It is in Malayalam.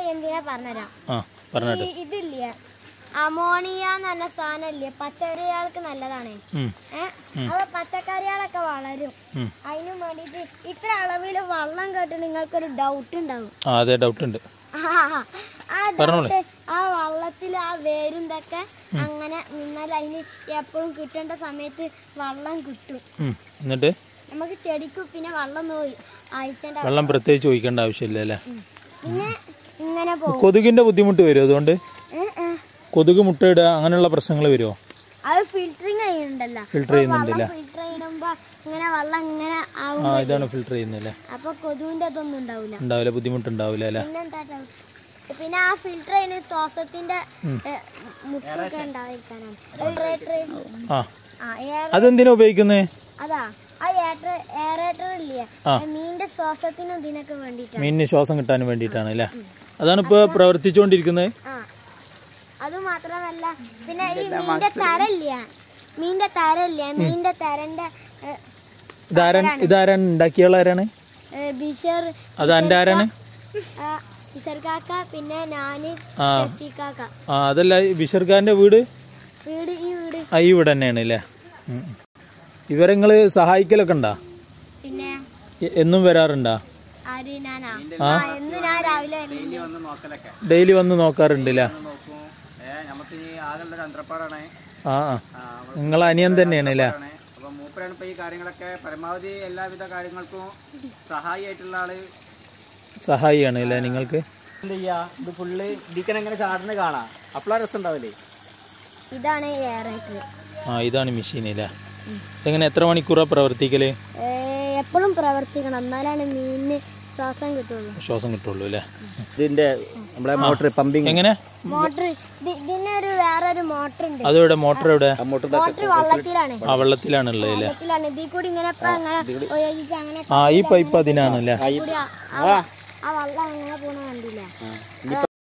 എന്തിനാ പറഞ്ഞുതരാം ആ പറഞ്ഞിട്ട് ഈ ഇതില്ലേ അമോണിയ എന്ന് പറഞ്ഞ സാധനമില്ലേ പച്ചക്കറികൾക്ക് നല്ലതാണ് ഉം, ഏ അപ്പൊ പച്ചക്കറികളൊക്കെ വളരും ഉം. അതിനു വേണ്ടിട്ട് ഇത്ര അളവിൽ വെള്ളം കേട്ട് നിങ്ങൾക്കൊരു ഡൗട്ട് ഉണ്ടാവും ആ അതെ ഡൗട്ട് ഉണ്ട് ആ പറഞ്ഞോളൂ. ഡൗട്ട് ആ വള്ളത്തിൽ ആ വേരുന്തൊക്കെ അങ്ങനെ നിന്നാൽ അതിന് എപ്പോഴും കിട്ടേണ്ട സമയത്ത് വെള്ളം കിട്ടും ഉം, എന്നിട്ട് നമുക്ക് ചെടിക്ക് പിന്നെ വെള്ളം നോയി അയച്ചേണ്ട വെള്ളം പ്രത്യേകിച്ച് ഒഴിക്കേണ്ട ആവശ്യമില്ല അല്ലേ പിന്നെ ഇങ്ങനെ പോകും കൊതുകിന്റെ ബുദ്ധിമുട്ട് വരുമോ അതുകൊണ്ട് ഏ, ഏ. കൊതുക് മുട്ടയിടുക അങ്ങനെയുള്ള പ്രശ്നങ്ങൾ വരുമോ അത് ഫിൽറ്ററിങ് ചെയ്യുന്നുണ്ടല്ലോ ഫിൽട്ടർ ചെയ്യുന്നുണ്ടല്ലേ ഫിൽറ്റർ ചെയ്യുമ്പോ ഇങ്ങനെ വെള്ളം ഇങ്ങനെ ആവും ആ ഇതാണ് ഫിൽട്ടർ ചെയ്യുന്നല്ലേ അപ്പൊ കൊതുവിന്റെ അതൊന്നും ഉണ്ടാവില്ല ഉണ്ടാവില്ല ബുദ്ധിമുട്ടുണ്ടാവില്ല അല്ലേ പിന്നെന്താ doubt? പിന്നെ ആ ഫിൽറ്റർ ചെയ്യുന്ന ശ്വാസത്തിന്റെ ഏ, മുട്ടൊക്കെ ഉണ്ടായിരിക്കാനാണ് Aerator- ആ ആ, air- അതെന്തിനാ ഉപയോഗിക്കുന്നത് അതാ ആ എയറേറ്റർ ഇല്ലേ ആ. മീനിന്റെ ശ്വാസത്തിനും ഇതിനൊക്കെ വേണ്ടിട്ടാണ് മീനിന് ശ്വാസം കിട്ടാൻ വേണ്ടിയിട്ടാണ് അല്ലേ അതാണ് ഇപ്പോൾ പ്രവർത്തിച്ചുകൊണ്ടിരിക്കുന്നത് ആ അത് മാത്രമല്ല പിന്നെ ഈ മീനിന്റെ തരല്ല മീനിന്റെ തരല്ല മീനിന്റെ തരന്റെ ഏ, ഇതാരാണ് ഇതാരാണ് ഉണ്ടാക്കിയുള്ള ആരാണ് ഏ, ബിഷർ അത് എൻ്റെ ആരാണ് ആ, ബിഷർ കാക്ക പിന്നെ ഞാന് ആ ഷെഫി കാക്ക ആ അതല്ല ഈ ബിഷർഖാന്റെ വീട് വീട് ഈ വീട് ആ ഈ വീട് തന്നെയാണ് അല്ലേ ഉം. ഇവരെ നിങ്ങൾ സഹായിക്കലൊക്കെ ഉണ്ടാ പിന്നെ എ- എന്നും വരാറുണ്ടാ ആര് ഞാനാ ആ എന്ന് ഞാൻ രാവിലെ വരുന്നുണ്ട്. വന്ന് നോക്കലൊക്കെ ഡെയിലി വന്ന് നോക്കാറുണ്ട് അല്ലേ നോക്കും ഏ നമുക്ക് ഇനി ആകെയുള്ള ചന്ദ്രപ്പാടാണ് ആ ആ നിങ്ങൾ അനിയൻ തന്നെയാണ് അല്ലേ അപ്പൊ മൂപ്പരാണ് ഇപ്പൊ ഈ കാര്യങ്ങളൊക്കെ പരമാവധി എല്ലാവിധ കാര്യങ്ങൾക്കും സഹായിയായിട്ടുള്ള ആള് സഹായിയാണ് അല്ലേ നിങ്ങൾക്ക് എന്ത് ചെയ്യാ ഇത് ഫുള്ള് ഇതിക്കനെ എങ്ങനെ ചാടുന്ന കാണാം അപ്പോഴാ രസം ഉണ്ടാവില്ലേ ഇതാണ് എയറേറ്റർ ആ ഇതാണ് മെഷീൻ അല്ലേ എങ്ങനെ എത്ര മണിക്കൂറാ പ്രവർത്തിക്കല് എപ്പോഴും പ്രവർത്തിക്കണം എന്നാലാണ് മീനിന് ശ്വാസം കിട്ടുള്ളൂ ശ്വാസം കിട്ടുള്ളൂ അല്ലേ ഇതിന്റെ നമ്മളെ മോട്ടർ പമ്പിങ് എങ്ങനെ മോട്ടർ ഇതിനൊരു വേറെ ഒരു മോട്ടർ ഉണ്ട് അതെവിടെ മോട്ടർ എവിടെ മോട്ടർ മോട്ടർ വള്ളത്തിലാണ് ആ വെള്ളത്തിലാണുള്ളത് അല്ലേ വള്ളത്തിലാണ് ഇതിൽ കൂടി ഇങ്ങനെ ഇപ്പൊ അങ്ങനെ ഉപയോഗിച്ച് അങ്ങനെ ആ ഈ പൈപ്പ് അതിനാണല്ലേ കൂടി ആ- ആ ആ വള്ളം അങ്ങനെ പോണ കണ്ടില്ല